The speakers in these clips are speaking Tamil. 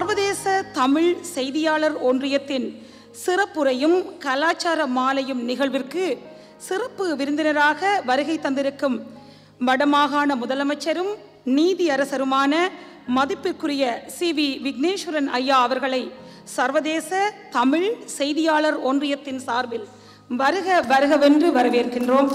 சர்வதேச தமிழ் செய்தியாளர் ஒன்றியத்தின் சிறப்புரையும் கலாச்சார மாலையும் நிகழ்விற்கு சிறப்பு விருந்தினராக வருகை தந்திருக்கும் வடமாகாண முதலமைச்சரும் நீதி அரசருமான மதிப்பிற்குரிய சி வி விக்னேஸ்வரன் ஐயா அவர்களை சர்வதேச தமிழ் செய்தியாளர் ஒன்றியத்தின் சார்பில் வருக வருகவென்று வரவேற்கின்றோம்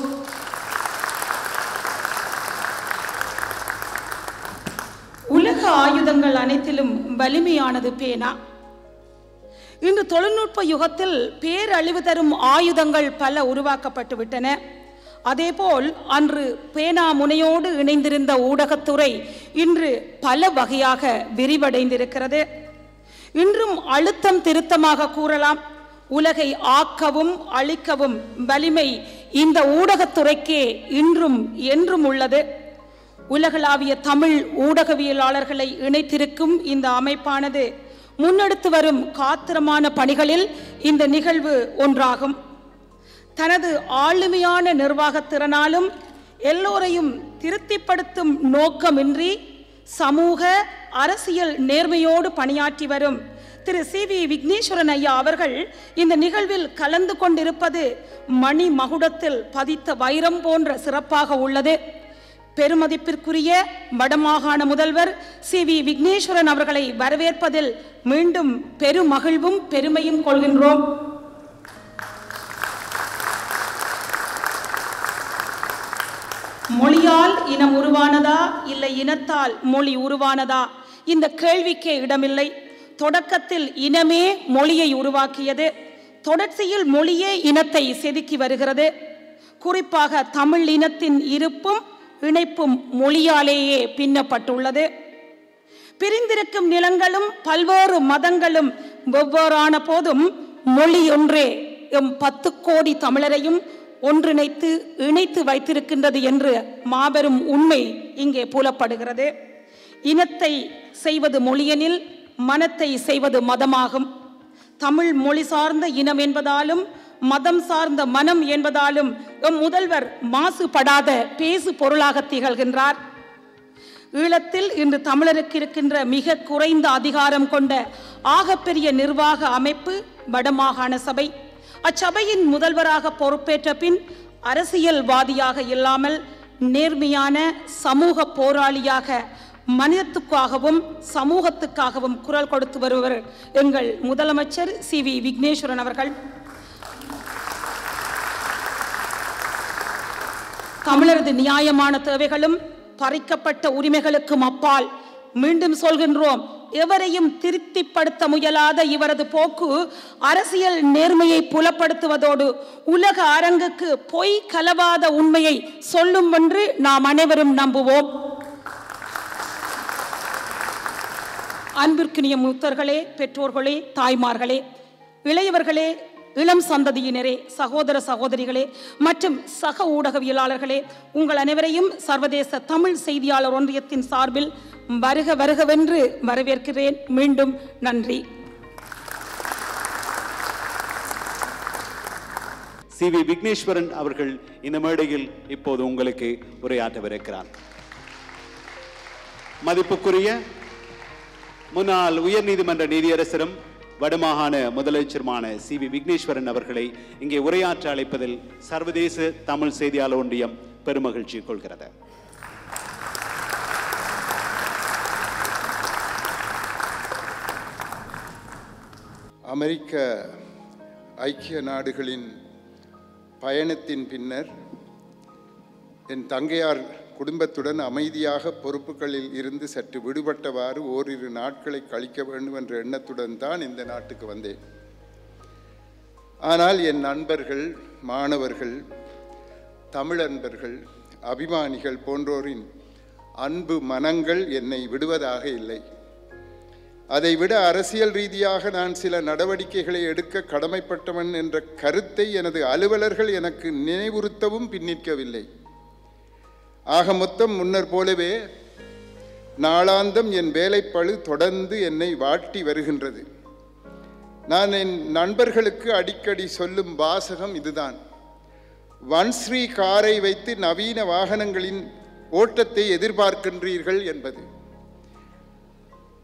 உலக ஆயுதங்கள் அனைத்திலும் வலிமையானது பேனா இன்று தொழில்நுட்ப யுகத்தில் பேரழிவு தரும் ஆயுதங்கள் பல உருவாக்கப்பட்டு விட்டன அதேபோல் அன்று பேனா முனையோடு இணைந்திருந்த ஊடகத்துறை இன்று பல வகையாக விரிவடைந்திருக்கிறது இன்றும் அழுத்தம் திருத்தமாக கூறலாம் உலகை ஆக்கவும் அழிக்கவும் வலிமை இந்த ஊடகத்துறைக்கே இன்றும் என்றும் உள்ளது உலகளாவிய தமிழ் ஊடகவியலாளர்களை இணைத்திருக்கும் இந்த அமைப்பானது முன்னெடுத்து வரும் காத்திரமான பணிகளில் இந்த நிகழ்வு ஒன்றாகும் தனது ஆளுமையான நிர்வாகத் திறனாலும் எல்லோரையும் திருப்திப்படுத்தும் நோக்கமின்றி சமூக அரசியல் நேர்மையோடு பணியாற்றி வரும் திரு சி வி விக்னேஸ்வரன் ஐயா அவர்கள் இந்த நிகழ்வில் கலந்து கொண்டிருப்பது மணி மகுடத்தில் பதித்த வைரம் போன்ற சிறப்பாக உள்ளது பெருமதிப்பிற்குரிய வடமாகாண முதல்வர் சி வி விக்னேஸ்வரன் அவர்களை வரவேற்பதில் மீண்டும் பெருமகிழ்வும் பெருமையும் கொள்கின்றோம் மொழியால் இனம் உருவானதா இல்லை இனத்தால் மொழி உருவானதா இந்த கேள்விக்கே இடமில்லை தொடக்கத்தில் இனமே மொழியை உருவாக்கியது தொடர்ச்சியில் மொழியே இனத்தை செதுக்கி வருகிறது குறிப்பாக தமிழ் இனத்தின் இருப்பும் இணைப்பும் மொழியாலேயே பின்னப்பட்டுள்ளது பிரிந்திருக்கும் நிலங்களும் பல்வேறு மதங்களும் வெவ்வேறான போதும் மொழி ஒன்றே எம் பத்து கோடி தமிழரையும் ஒன்றிணைத்து இணைத்து வைத்திருக்கின்றது என்று மாபெரும் உண்மை இங்கே புலப்படுகிறது இனத்தை செய்வது மொழியெனில் மனத்தை செய்வது மதமாகும் தமிழ் மொழி சார்ந்த இனம் என்பதாலும் மதம் சார்ந்த மனம் என்பதாலும் எம் முதல்வர் மாசுபடாத பேசு பொருளாக திகழ்கின்றார் ஈழத்தில் இன்று தமிழருக்கு இருக்கின்ற மிக குறைந்த அதிகாரம் கொண்ட ஆகப்பெரிய நிர்வாக அமைப்பு வடமாகாண சபை அச்சபையின் முதல்வராக பொறுப்பேற்ற பின் அரசியல்வாதியாக இல்லாமல் நேர்மையான சமூக போராளியாக மனிதத்துக்காகவும் சமூகத்துக்காகவும் குரல் கொடுத்து வருபவர் எங்கள் முதலமைச்சர் சி வி விக்னேஸ்வரன் அவர்கள் தமிழரது நியாயமான தேவைகளும் பறிக்கப்பட்ட உரிமைகளுக்கும் அப்பால் மீண்டும் சொல்கின்றோம் எவரையும் திருப்திப்படுத்த முயலாத இவரது போக்கு அரசியல் நேர்மையை புலப்படுத்துவதோடு உலக அரங்குக்கு பொய் கலவாத உண்மையை சொல்லும் என்று நாம் அனைவரும் நம்புவோம் அன்பிற்கினிய மூத்தர்களே பெற்றோர்களே தாய்மார்களே இளையவர்களே இளம் சந்ததியினரே சகோதர சகோதரிகளே மற்றும் சக ஊடகவியலாளர்களே உங்கள் அனைவரையும் சர்வதேச தமிழ் செய்தியாளர் ஒன்றியத்தின் சார்பில் வருக வருகவென்று வரவேற்கிறேன் மீண்டும் நன்றி சி வி விக்னேஸ்வரன் அவர்கள் இந்த மேடையில் இப்போது உங்களுக்கு உரையாற்றவிருக்கிறார் மதிப்புக்குரிய முன்னாள் உயர்நீதிமன்ற நீதியரசரும் வடமாகாண முதலமைச்சருமான சி வி விக்னேஸ்வரன் அவர்களை இங்கே உரையாற்ற அழைப்பதில் சர்வதேச தமிழ் செய்தியாளர் ஒன்றியம் பெருமகிழ்ச்சி கொள்கிறது அமெரிக்க ஐக்கிய நாடுகளின் பயணத்தின் பின்னர் என் தங்கையார் குடும்பத்துடன் அமைதியாக பொறுப்புகளில் இருந்து சற்று விடுபட்டவாறு ஓரிரு நாட்களை கழிக்க வேண்டும் என்ற எண்ணத்துடன் தான் இந்த நாட்டுக்கு வந்தேன் ஆனால் என் நண்பர்கள் மாணவர்கள் தமிழன்பர்கள் அபிமானிகள் போன்றோரின் அன்பு மனங்கள் என்னை விடுவதாக இல்லை அதைவிட அரசியல் ரீதியாக நான் சில நடவடிக்கைகளை எடுக்க கடமைப்பட்டவன் என்ற கருத்தை எனது அலுவலர்கள் எனக்கு நினைவுறுத்தவும் பின்னிற்கவில்லை ஆக மொத்தம் முன்னர் போலவே நாளாந்தம் என் வேலைப்பழு தொடர்ந்து என்னை வாட்டி வருகின்றது நான் என் நண்பர்களுக்கு அடிக்கடி சொல்லும் வாசகம் இதுதான் வன்ஸ்ரீ காரை வைத்து நவீன வாகனங்களின் ஓட்டத்தை எதிர்பார்க்கின்றீர்கள் என்பது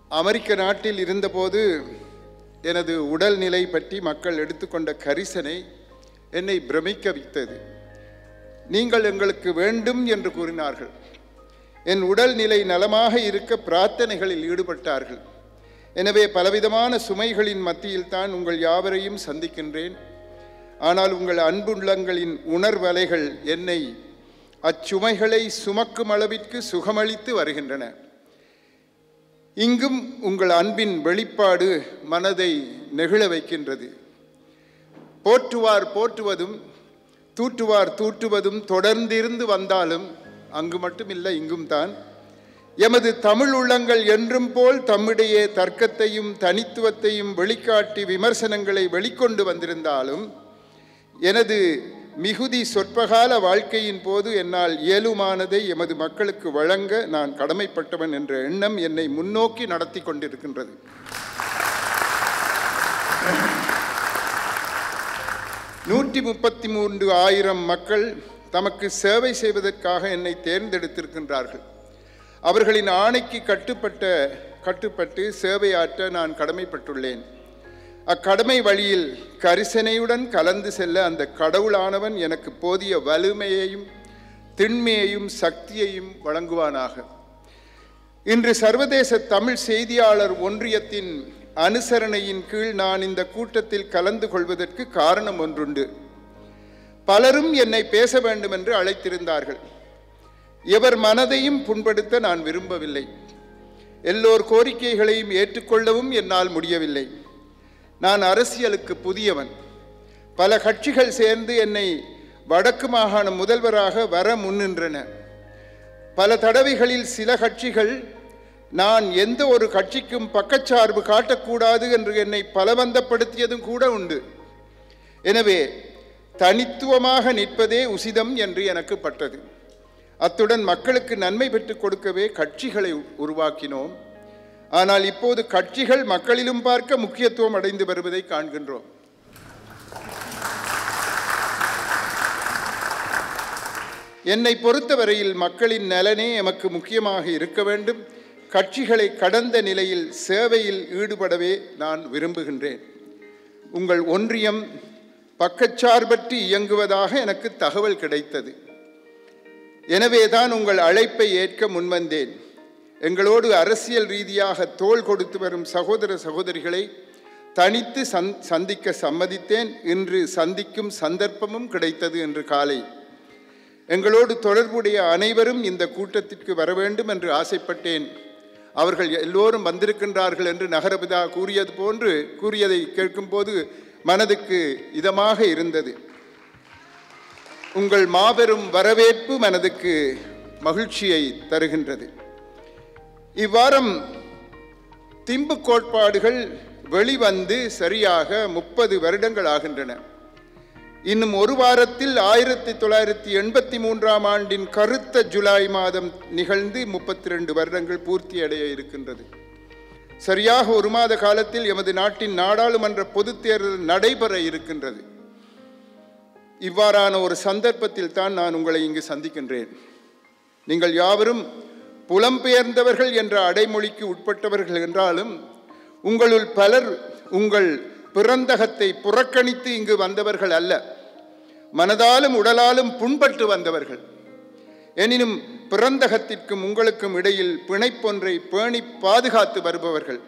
அமெரிக்க நாட்டில் இருந்தபோது எனது உடல்நிலை பற்றி மக்கள் எடுத்துக்கொண்ட கரிசனை என்னை பிரமிக்க வைத்தது நீங்கள் எங்களுக்கு வேண்டும் என்று கூறினார்கள் என் உடல்நிலை நலமாக இருக்க பிரார்த்தனைகளில் ஈடுபட்டார்கள் எனவே பலவிதமான சுமைகளின் மத்தியில் தான் உங்கள் யாவரையும் சந்திக்கின்றேன் ஆனால் உங்கள் அன்புள்ளங்களின் உணர்வலைகள் என்னை அச்சுமைகளை சுமக்கும் அளவிற்கு சுகமளித்து வருகின்றன இங்கும் உங்கள் அன்பின் வெளிப்பாடு மனதை நெகிழ வைக்கின்றது போற்றுவார் போற்றுவதும் தூற்றுவார் தூற்றுவதும் தொடர்ந்திருந்து வந்தாலும் அங்கு மட்டுமில்லை இங்கும் தான் எமது தமிழ் உள்ளங்கள் என்றும் போல் தம்மிடையே தர்க்கத்தையும் தனித்துவத்தையும் வெளிக்காட்டி விமர்சனங்களை வெளிக்கொண்டு வந்திருந்தாலும் எனது மிகுதி சொற்பகால வாழ்க்கையின் போது என்னால் இயலுமானதை எமது மக்களுக்கு வழங்க நான் கடமைப்பட்டவன் என்ற எண்ணம் என்னை முன்னோக்கி நடத்தி கொண்டிருக்கின்றது நூற்றி முப்பத்தி மூன்று ஆயிரம் மக்கள் தமக்கு சேவை செய்வதற்காக என்னை தேர்ந்தெடுத்திருக்கின்றார்கள் அவர்களின் ஆணைக்கு கட்டுப்பட்ட கட்டுப்பட்டு சேவையாற்ற நான் கடமைப்பட்டுள்ளேன் அக்கடமை வழியில் கரிசனையுடன் கலந்து செல்ல அந்த கடவுளானவன் எனக்கு போதிய வலிமையையும் திண்மையையும் சக்தியையும் வழங்குவானாக இன்று சர்வதேச தமிழ் செய்தியாளர் ஒன்றியத்தின் அனுசரணையின் கீழ் நான் இந்த கூட்டத்தில் கலந்து கொள்வதற்கு காரணம் ஒன்றுண்டு பலரும் என்னை பேச வேண்டும் என்று அழைத்திருந்தார்கள் எவர் மனதையும் புண்படுத்த நான் விரும்பவில்லை எல்லோர் கோரிக்கைகளையும் ஏற்றுக்கொள்ளவும் என்னால் முடியவில்லை நான் அரசியலுக்கு புதியவன் பல கட்சிகள் சேர்ந்து என்னை வடக்கு மாகாண முதல்வராக வர முன்னின்றன பல தடவைகளில் சில கட்சிகள் நான் எந்த ஒரு கட்சிக்கும் பக்கச்சார்பு காட்டக்கூடாது என்று என்னை பலவந்தப்படுத்தியதும் கூட உண்டு எனவே தனித்துவமாக நிற்பதே உசிதம் என்று எனக்கு பட்டது அத்துடன் மக்களுக்கு நன்மை பெற்றுக் கொடுக்கவே கட்சிகளை உருவாக்கினோம் ஆனால் இப்போது கட்சிகள் மக்களிலும் பார்க்க முக்கியத்துவம் அடைந்து வருவதை காண்கின்றோம் என்னை பொறுத்தவரையில் மக்களின் நலனே எமக்கு முக்கியமாக இருக்க வேண்டும் கட்சிகளை கடந்த நிலையில் சேவையில் ஈடுபடவே நான் விரும்புகின்றேன் உங்கள் ஒன்றியம் பக்கச்சார்பற்று இயங்குவதாக எனக்கு தகவல் கிடைத்தது எனவே தான் உங்கள் அழைப்பை ஏற்க முன்வந்தேன் எங்களோடு அரசியல் ரீதியாக தோள் கொடுத்து வரும் சகோதர சகோதரிகளை தனித்து சந் சந்திக்க சம்மதித்தேன் இன்று சந்திக்கும் சந்தர்ப்பமும் கிடைத்தது என்று காலை எங்களோடு தொடர்புடைய அனைவரும் இந்த கூட்டத்திற்கு வர வேண்டும் என்று ஆசைப்பட்டேன் அவர்கள் எல்லோரும் வந்திருக்கின்றார்கள் என்று நகரபிதா கூறியது போன்று கூறியதை கேட்கும்போது மனதுக்கு இதமாக இருந்தது உங்கள் மாபெரும் வரவேற்பு மனதுக்கு மகிழ்ச்சியை தருகின்றது இவ்வாரம் திம்பு கோட்பாடுகள் வெளிவந்து சரியாக முப்பது வருடங்கள் ஆகின்றன இன்னும் ஒரு வாரத்தில் ஆயிரத்தி தொள்ளாயிரத்தி எண்பத்தி மூன்றாம் ஆண்டின் கருத்த ஜூலை மாதம் நிகழ்ந்து முப்பத்தி ரெண்டு வருடங்கள் பூர்த்தியடைய இருக்கின்றது சரியாக ஒரு மாத காலத்தில் எமது நாட்டின் நாடாளுமன்ற பொதுத் தேர்தல் நடைபெற இருக்கின்றது இவ்வாறான ஒரு சந்தர்ப்பத்தில் தான் நான் உங்களை இங்கு சந்திக்கின்றேன் நீங்கள் யாவரும் புலம்பெயர்ந்தவர்கள் என்ற அடைமொழிக்கு உட்பட்டவர்கள் என்றாலும் உங்களுள் பலர் உங்கள் பிறந்தகத்தை புறக்கணித்து இங்கு வந்தவர்கள் அல்ல மனதாலும் உடலாலும் புண்பட்டு வந்தவர்கள் எனினும் பிறந்தகத்திற்கும் உங்களுக்கும் இடையில் பிணைப்பொன்றை பேணி பாதுகாத்து வருபவர்கள்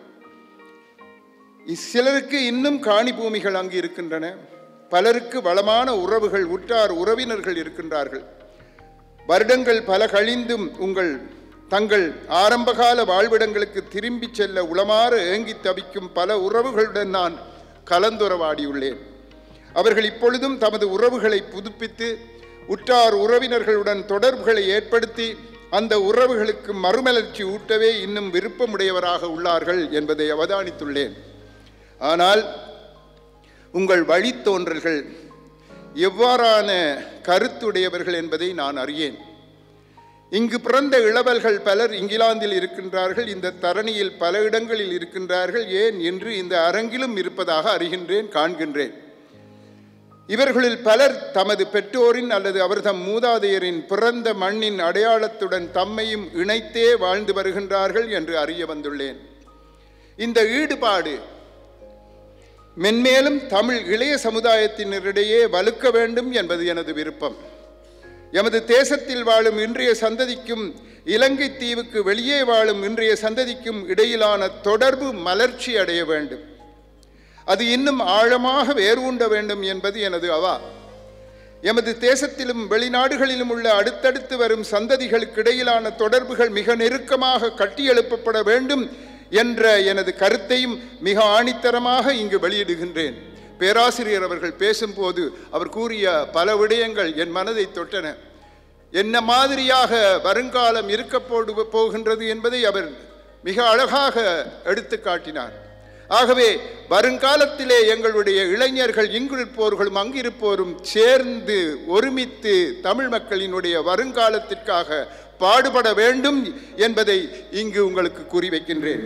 சிலருக்கு இன்னும் காணி பூமிகள் அங்கு இருக்கின்றன பலருக்கு வளமான உறவுகள் உற்றார் உறவினர்கள் இருக்கின்றார்கள் வருடங்கள் பல கழிந்தும் உங்கள் தங்கள் ஆரம்பகால வாழ்விடங்களுக்கு திரும்பிச் செல்ல உளமாற ஏங்கி தவிக்கும் பல உறவுகளுடன் நான் கலந்துரவாடியுள்ளேன் அவர்கள் இப்பொழுதும் தமது உறவுகளை புதுப்பித்து உற்றார் உறவினர்களுடன் தொடர்புகளை ஏற்படுத்தி அந்த உறவுகளுக்கு மறுமலர்ச்சி ஊட்டவே இன்னும் விருப்பமுடையவராக உள்ளார்கள் என்பதை அவதானித்துள்ளேன் ஆனால் உங்கள் வழித்தோன்றல்கள் எவ்வாறான கருத்துடையவர்கள் என்பதை நான் அறியேன் இங்கு பிறந்த இளவல்கள் பலர் இங்கிலாந்தில் இருக்கின்றார்கள் இந்த தரணியில் பல இடங்களில் இருக்கின்றார்கள் ஏன் என்று இந்த அரங்கிலும் இருப்பதாக அறிகின்றேன் காண்கின்றேன் இவர்களில் பலர் தமது பெற்றோரின் அல்லது அவர்தம் மூதாதையரின் பிறந்த மண்ணின் அடையாளத்துடன் தம்மையும் இணைத்தே வாழ்ந்து வருகின்றார்கள் என்று அறிய வந்துள்ளேன் இந்த ஈடுபாடு மென்மேலும் தமிழ் இளைய சமுதாயத்தினரிடையே வலுக்க வேண்டும் என்பது எனது விருப்பம் எமது தேசத்தில் வாழும் இன்றைய சந்ததிக்கும் இலங்கை தீவுக்கு வெளியே வாழும் இன்றைய சந்ததிக்கும் இடையிலான தொடர்பு மலர்ச்சி அடைய வேண்டும் அது இன்னும் ஆழமாக வேரூண்ட வேண்டும் என்பது எனது அவா எமது தேசத்திலும் வெளிநாடுகளிலும் உள்ள அடுத்தடுத்து வரும் சந்ததிகளுக்கு இடையிலான தொடர்புகள் மிக நெருக்கமாக கட்டியெழுப்பப்பட வேண்டும் என்ற எனது கருத்தையும் மிக ஆணித்தரமாக இங்கு வெளியிடுகின்றேன் பேராசிரியர் அவர்கள் பேசும்போது அவர் கூறிய பல விடயங்கள் என் மனதை தொட்டன என்ன மாதிரியாக வருங்காலம் இருக்க போடு போகின்றது என்பதை அவர் மிக அழகாக எடுத்து காட்டினார் ஆகவே வருங்காலத்திலே எங்களுடைய இளைஞர்கள் இங்கிருப்போர்களும் அங்கிருப்போரும் சேர்ந்து ஒருமித்து தமிழ் மக்களினுடைய வருங்காலத்திற்காக பாடுபட வேண்டும் என்பதை இங்கு உங்களுக்கு கூறி வைக்கின்றேன்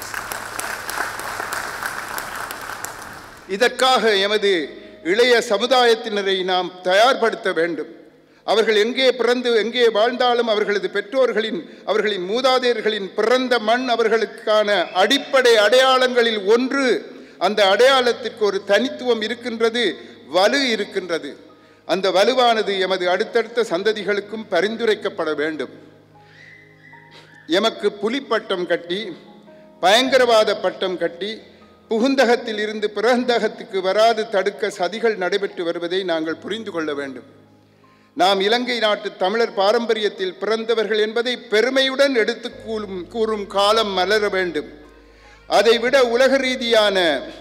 இதற்காக எமது இளைய சமுதாயத்தினரை நாம் தயார்படுத்த வேண்டும் அவர்கள் எங்கே பிறந்து எங்கே வாழ்ந்தாலும் அவர்களது பெற்றோர்களின் அவர்களின் மூதாதையர்களின் பிறந்த மண் அவர்களுக்கான அடிப்படை அடையாளங்களில் ஒன்று அந்த அடையாளத்திற்கு ஒரு தனித்துவம் இருக்கின்றது வலு இருக்கின்றது அந்த வலுவானது எமது அடுத்தடுத்த சந்ததிகளுக்கும் பரிந்துரைக்கப்பட வேண்டும் எமக்கு புலிப்பட்டம் கட்டி பயங்கரவாத பட்டம் கட்டி புகுந்தகத்தில் இருந்து பிறந்தகத்துக்கு வராது தடுக்க சதிகள் நடைபெற்று வருவதை நாங்கள் புரிந்து கொள்ள வேண்டும் நாம் இலங்கை நாட்டு தமிழர் பாரம்பரியத்தில் பிறந்தவர்கள் என்பதை பெருமையுடன் எடுத்து கூறும் கூறும் காலம் மலர வேண்டும் அதைவிட உலக ரீதியான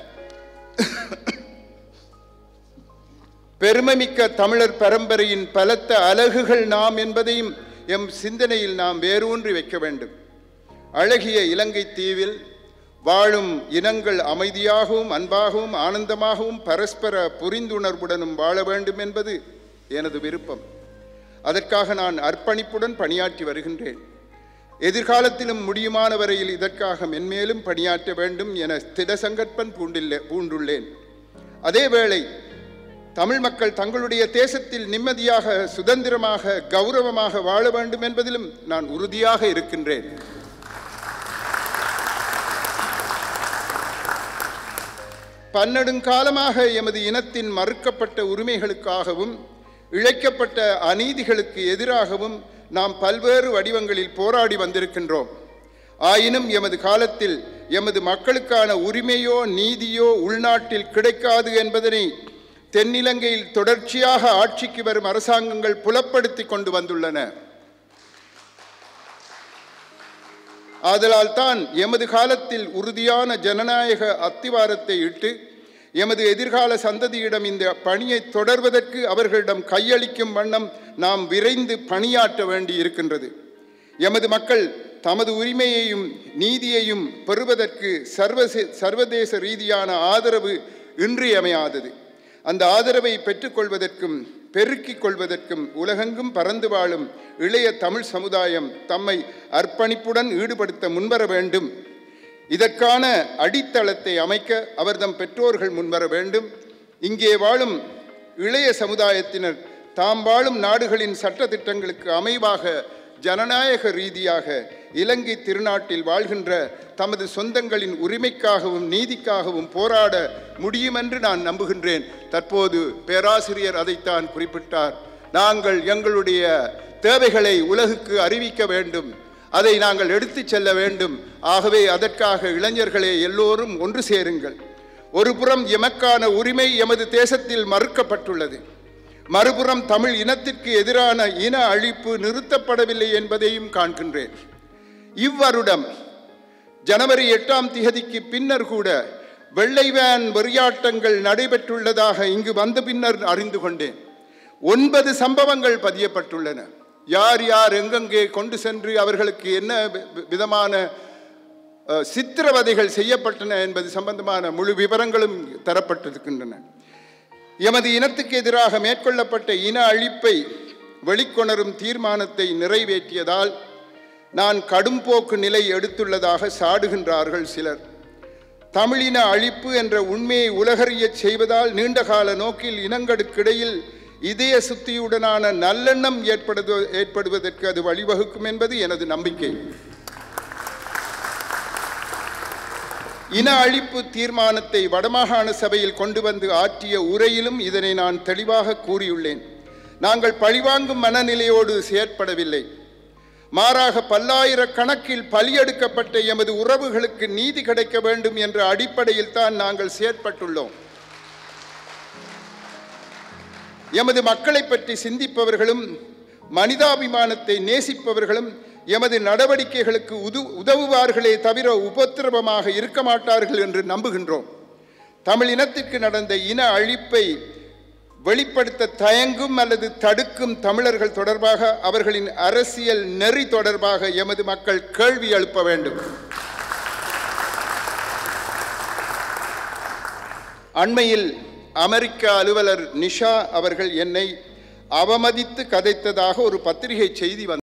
பெருமைமிக்க தமிழர் பரம்பரையின் பலத்த அலகுகள் நாம் என்பதையும் எம் சிந்தனையில் நாம் வேரூன்றி வைக்க வேண்டும் அழகிய இலங்கை தீவில் வாழும் இனங்கள் அமைதியாகவும் அன்பாகவும் ஆனந்தமாகவும் பரஸ்பர புரிந்துணர்வுடனும் வாழ வேண்டும் என்பது எனது விருப்பம் அதற்காக நான் அர்ப்பணிப்புடன் பணியாற்றி வருகின்றேன் எதிர்காலத்திலும் முடியுமான வரையில் இதற்காக மென்மேலும் பணியாற்ற வேண்டும் என திடசங்கற்பன் பூண்டில்ல பூண்டுள்ளேன் அதேவேளை தமிழ் மக்கள் தங்களுடைய தேசத்தில் நிம்மதியாக சுதந்திரமாக கௌரவமாக வாழ வேண்டும் என்பதிலும் நான் உறுதியாக இருக்கின்றேன் பன்னெடுங்காலமாக எமது இனத்தின் மறுக்கப்பட்ட உரிமைகளுக்காகவும் இழைக்கப்பட்ட அநீதிகளுக்கு எதிராகவும் நாம் பல்வேறு வடிவங்களில் போராடி வந்திருக்கின்றோம் ஆயினும் எமது காலத்தில் எமது மக்களுக்கான உரிமையோ நீதியோ உள்நாட்டில் கிடைக்காது என்பதனை தென்னிலங்கையில் தொடர்ச்சியாக ஆட்சிக்கு வரும் அரசாங்கங்கள் புலப்படுத்தி கொண்டு வந்துள்ளன ஆதலால் தான் எமது காலத்தில் உறுதியான ஜனநாயக அத்திவாரத்தை இட்டு எமது எதிர்கால சந்ததியிடம் இந்த பணியை தொடர்வதற்கு அவர்களிடம் கையளிக்கும் வண்ணம் நாம் விரைந்து பணியாற்ற வேண்டி இருக்கின்றது எமது மக்கள் தமது உரிமையையும் நீதியையும் பெறுவதற்கு சர்வசே சர்வதேச ரீதியான ஆதரவு இன்றியமையாதது அந்த ஆதரவை பெற்றுக்கொள்வதற்கும் பெருக்கிக் கொள்வதற்கும் உலகெங்கும் பறந்து வாழும் இளைய தமிழ் சமுதாயம் தம்மை அர்ப்பணிப்புடன் ஈடுபடுத்த முன்வர வேண்டும் இதற்கான அடித்தளத்தை அமைக்க அவர்தம் பெற்றோர்கள் முன்வர வேண்டும் இங்கே வாழும் இளைய சமுதாயத்தினர் தாம் வாழும் நாடுகளின் சட்ட திட்டங்களுக்கு அமைவாக ஜனநாயக ரீதியாக இலங்கை திருநாட்டில் வாழ்கின்ற தமது சொந்தங்களின் உரிமைக்காகவும் நீதிக்காகவும் போராட முடியுமென்று நான் நம்புகின்றேன் தற்போது பேராசிரியர் அதைத்தான் குறிப்பிட்டார் நாங்கள் எங்களுடைய தேவைகளை உலகுக்கு அறிவிக்க வேண்டும் அதை நாங்கள் எடுத்துச் செல்ல வேண்டும் ஆகவே அதற்காக இளைஞர்களே எல்லோரும் ஒன்று சேருங்கள் ஒரு புறம் எமக்கான உரிமை எமது தேசத்தில் மறுக்கப்பட்டுள்ளது மறுபுறம் தமிழ் இனத்திற்கு எதிரான இன அழிப்பு நிறுத்தப்படவில்லை என்பதையும் காண்கின்றேன் இவ்வருடம் ஜனவரி எட்டாம் திகதிக்கு பின்னர் கூட வெள்ளை வேன் வெறியாட்டங்கள் நடைபெற்றுள்ளதாக இங்கு வந்த பின்னர் அறிந்து கொண்டேன் ஒன்பது சம்பவங்கள் பதியப்பட்டுள்ளன யார் யார் எங்கெங்கே கொண்டு சென்று அவர்களுக்கு என்ன வி- விதமான அஹ், சித்திரவதைகள் செய்யப்பட்டன என்பது சம்பந்தமான முழு விவரங்களும் தரப்பட்டிருக்கின்றன எமது இனத்துக்கு எதிராக மேற்கொள்ளப்பட்ட இன அழிப்பை வெளிக்கொணரும் தீர்மானத்தை நிறைவேற்றியதால் நான் கடும்போக்கு நிலை எடுத்துள்ளதாக சாடுகின்றார்கள் சிலர் தமிழின அழிப்பு என்ற உண்மையை உலகறியச் செய்வதால் நீண்டகால நோக்கில் இனங்களுக்கிடையில் இதய சுத்தியுடனான நல்லெண்ணம் ஏற்படுது ஏற்படுவதற்கு அது வழிவகுக்கும் என்பது எனது நம்பிக்கை இன அழிப்பு தீர்மானத்தை வடமாகாண சபையில் கொண்டு வந்து ஆற்றிய உரையிலும் இதனை நான் தெளிவாக கூறியுள்ளேன் நாங்கள் பழிவாங்கும் மனநிலையோடு செயற்படவில்லை மாறாக பல்லாயிரக்கணக்கில் பலியெடுக்கப்பட்ட எமது உறவுகளுக்கு நீதி கிடைக்க வேண்டும் என்ற அடிப்படையில் தான் நாங்கள் செயற்பட்டுள்ளோம் எமது மக்களை பற்றி சிந்திப்பவர்களும் மனிதாபிமானத்தை நேசிப்பவர்களும் எமது நடவடிக்கைகளுக்கு உது உதவுவார்களே தவிர உபத்திரவமாக இருக்க மாட்டார்கள் என்று நம்புகின்றோம் தமிழ் இனத்திற்கு நடந்த இன அழிப்பை வெளிப்படுத்த தயங்கும் அல்லது தடுக்கும் தமிழர்கள் தொடர்பாக அவர்களின் அரசியல் நெறி தொடர்பாக எமது மக்கள் கேள்வி எழுப்ப வேண்டும் அண்மையில் அமெரிக்க அலுவலர் நிஷா அவர்கள் என்னை அவமதித்து கதைத்ததாக ஒரு பத்திரிகை செய்தி வந்தது